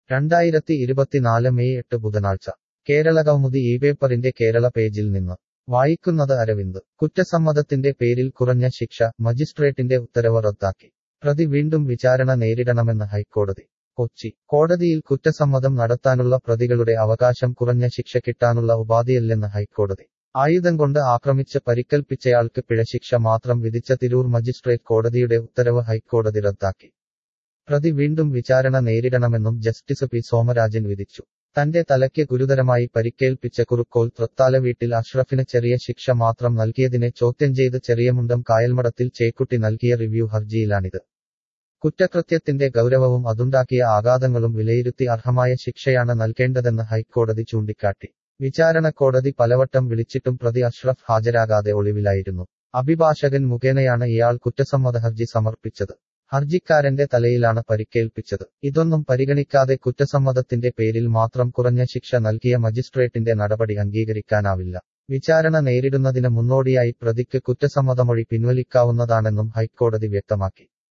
രണ്ടായിരത്തി ഇരുപത്തിനാല് മെയ് എട്ട് ബുധനാഴ്ച കേരളകൗമുദി ഈ പേപ്പറിന്റെ കേരള പേജിൽ നിന്ന് വായിക്കുന്നത് അരവിന്ദ് കുറ്റസമ്മതത്തിന്റെ പേരിൽ കുറഞ്ഞ ശിക്ഷ മജിസ്ട്രേറ്റിന്റെ ഉത്തരവ് റദ്ദാക്കി പ്രതി വീണ്ടും വിചാരണ നേരിടണമെന്ന് ഹൈക്കോടതി കൊച്ചി കോടതിയിൽ കുറ്റസമ്മതം നടത്താനുള്ള പ്രതികളുടെ അവകാശം കുറഞ്ഞ ശിക്ഷ കിട്ടാനുള്ള ഉപാധിയല്ലെന്ന് ഹൈക്കോടതി ആയുധം കൊണ്ട് ആക്രമിച്ച് പരിക്കൽപ്പിച്ചയാൾക്ക് പിഴശിക്ഷ മാത്രം വിധിച്ച തിരൂർ മജിസ്ട്രേറ്റ് കോടതിയുടെ ഉത്തരവ് ഹൈക്കോടതി റദ്ദാക്കി പ്രതി വീണ്ടും വിചാരണ നേരിടണമെന്നും ജസ്റ്റിസ് പി സോമരാജൻ വിധിച്ചു തന്റെ തലയ്ക്ക് ഗുരുതരമായി പരിക്കേൽപ്പിച്ച കുറുക്കോൽ തൃത്താല വീട്ടിൽ അഷ്റഫിന് ചെറിയ ശിക്ഷ മാത്രം നൽകിയതിനെ ചോദ്യം ചെയ്ത് ചെറിയമുണ്ടം കായൽമടത്തിൽ ചേക്കുട്ടി നൽകിയ റിവ്യൂ ഹർജിയിലാണിത് കുറ്റകൃത്യത്തിന്റെ ഗൗരവവും അതുണ്ടാക്കിയ ആഘാതങ്ങളും വിലയിരുത്തി അർഹമായ ശിക്ഷയാണ് നൽകേണ്ടതെന്ന് ഹൈക്കോടതി ചൂണ്ടിക്കാട്ടി വിചാരണ കോടതി പലവട്ടം വിളിച്ചിട്ടും പ്രതി അഷ്റഫ് ഹാജരാകാതെ ഒളിവിലായിരുന്നു അഭിഭാഷകൻ മുഖേനയാണ് ഇയാൾ കുറ്റസമ്മത ഹർജി സമർപ്പിച്ചത് ഹർജിക്കാരന്റെ തലയിലാണ് പരിക്കേൽപ്പിച്ചത് ഇതൊന്നും പരിഗണിക്കാതെ കുറ്റസമ്മതത്തിന്റെ പേരിൽ മാത്രം കുറഞ്ഞ ശിക്ഷ നൽകിയ മജിസ്ട്രേറ്റിന്റെ നടപടി അംഗീകരിക്കാനാവില്ല വിചാരണ നേരിടുന്നതിന് മുന്നോടിയായി പ്രതിക്ക് കുറ്റസമ്മതമൊഴി പിൻവലിക്കാവുന്നതാണെന്നും ഹൈക്കോടതി വ്യക്തമാക്കി